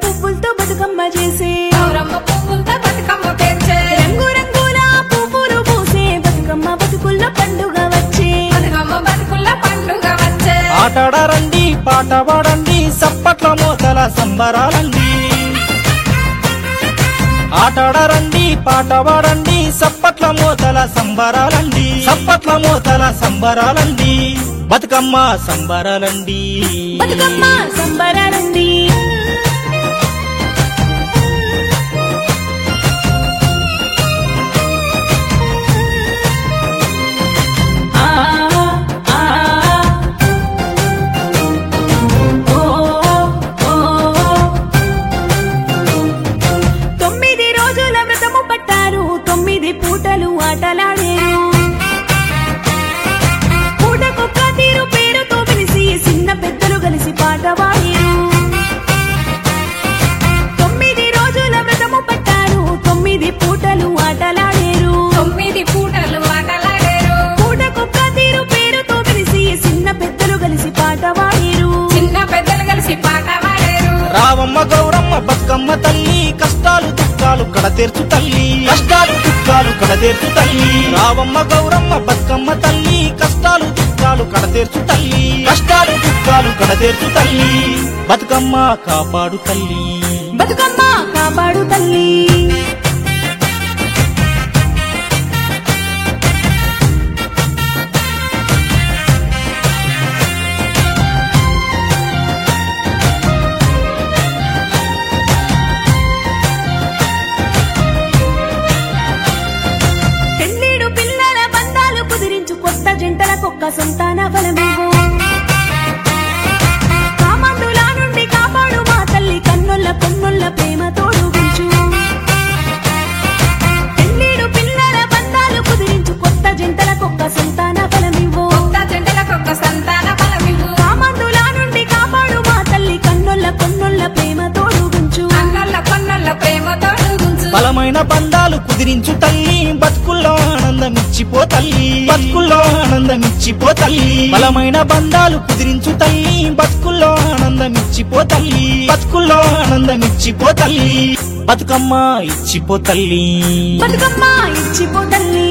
పువ్వులతో బతుకమ్మ చేసే గౌరమ్మ పువ్వులతో బతుకమ్మ పేర్చే రంగు రంగుల పువ్వులు పూసే బతుకమ్మ బతుకుల్లో పండుగ వచ్చే బతుకమ్మ బతుకుల్ల పండుగ వచ్చే ఆటాడారండి పాట పాడండి సప్పట్ల మోతల సంబరాలండి ఆటాడారండి పాట పాడండి సప్పట్ల మోతల సంబరాలండి సప్పట్ల మోతల సంబరాలండి బతుకమ్మ సంబరాలండి బతుకమ్మ సంబరాలండి ఆ, ఆ, ఓ, ఓ, తొమ్మిది రోజుల వ్రతము పట్టారు తొమ్మిది పూటలు ఆటలాడారు పూటకొక్క తీరు పేరుతో పిలిచి చిన్న పెద్దలు కలిసి పాట పాడారు తొమ్మిది రోజుల వ్రతము పట్టారు తొమ్మిది పూటలు ఆటలాడారు తొమ్మిది పూటలు ఆటలాడారు పూటకొక్క తీరు పేరుతో పిలిచి చిన్న పెద్దలు కలిసి పాట పాడారు చిన్న పెద్దలు కలిసి పాట పాడారు రావమ్మ గౌరమ్మ బతుకమ్మ తల్లి కష్టాలు దుఃఖాలు కడతీర్చు తల్లి కష్టాలు దుఃఖాలు కడతీర్చు తల్లి రావమ్మ గౌరమ్మ బతుకమ్మ తల్లి కష్టాలు దుఃఖాలు కడతీర్చు తల్లి కష్టాలు దుఃఖాలు కడతీర్చు తల్లి బతుకమ్మ కాపాడు తల్లి బతుకమ్మ కాపాడు తల్లి పెళ్ళేడు పిల్లల బంధాలు కుదిరించు కొత్త జంటలకొక్క సంతాన బలమేమో కామందుల నుండి కాపాడు మా తల్లి కన్నుల పొన్నుల ప్రేమ తోడుగుంచు పెళ్ళేడు పిల్లల బంధాలు కుదిరించు కొత్త జంటలకొక్క సంతాన బలమివ్వు కొత్త జంటలకొక్క సంతాన బలమివ్వు కామందుల నుండి కాపాడు మా తల్లి కన్నుల పొన్నుల ప్రేమ తోడుగుంచు అన్నల్ల పన్నల్ల ప్రేమతో గుంచు బలమైన బంధాలు కుదిరించు తల్లి బతుకుల్లో ఆనందమిచ్చిపో తల్లి బతుకుల్లో ఆనందమిచ్చిపో తల్లి బలమైన బంధాలు కుదిరించు తల్లి బతుకుల్లో ఆనందమిచ్చిపో తల్లి బతుకుల్లో ఆనందమిచ్చిపో తల్లి బతుకమ్మ ఇచ్చిపో తల్లి బతుకమ్మ ఇచ్చిపో తల్లి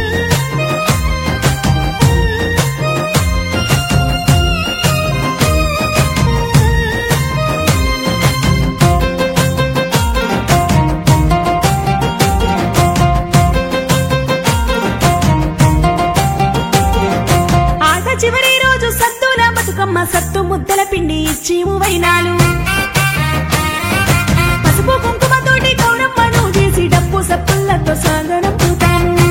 ఆట చివరి రోజు సత్తుల బతుకమ్మ సత్తు ముద్దల పిండి ఇచ్చి వైనాలు పసుపు కుంకుమతోటి గౌరమ్మను చేసి డప్పు సప్పులతో సాగనం పూతాము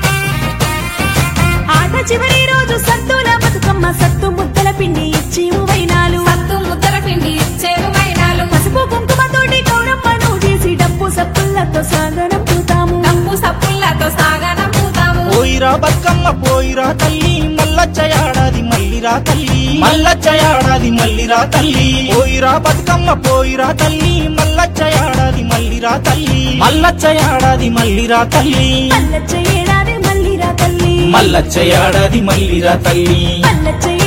ఆట చివరి రోజు సత్తుల బతుకమ్మ సత్తు ముద్దల పిండి ఇచ్చి వైనాలు సత్తు ముద్దల పిండి ఇచ్చేరు వైనాలు పసుపు కుంకుమతోటి గౌరమ్మను చేసి డప్పు సప్పులతో సాగనం పూతాము డప్పు సప్పులతో సాగనం పూతాము పోయిరా బతుకమ్మ పోయిరా తల్లి మల్లచ్చ ఏడాది మల్లిరా తల్లి మల్లచ్చ ఏడాది మల్లిరా తల్లి పోయిరా బతుకమ్మ పోయిరా తల్లి మల్లచ్చ ఏడాది మల్లిరా తల్లి మల్లచ్చ ఏడాది మల్లిరా తల్లి మల్లచ్చ ఏడాది మల్లిరా తల్లి మల్లచ్చ ఏడాది మల్లిరా తల్లి మల్లచ్చ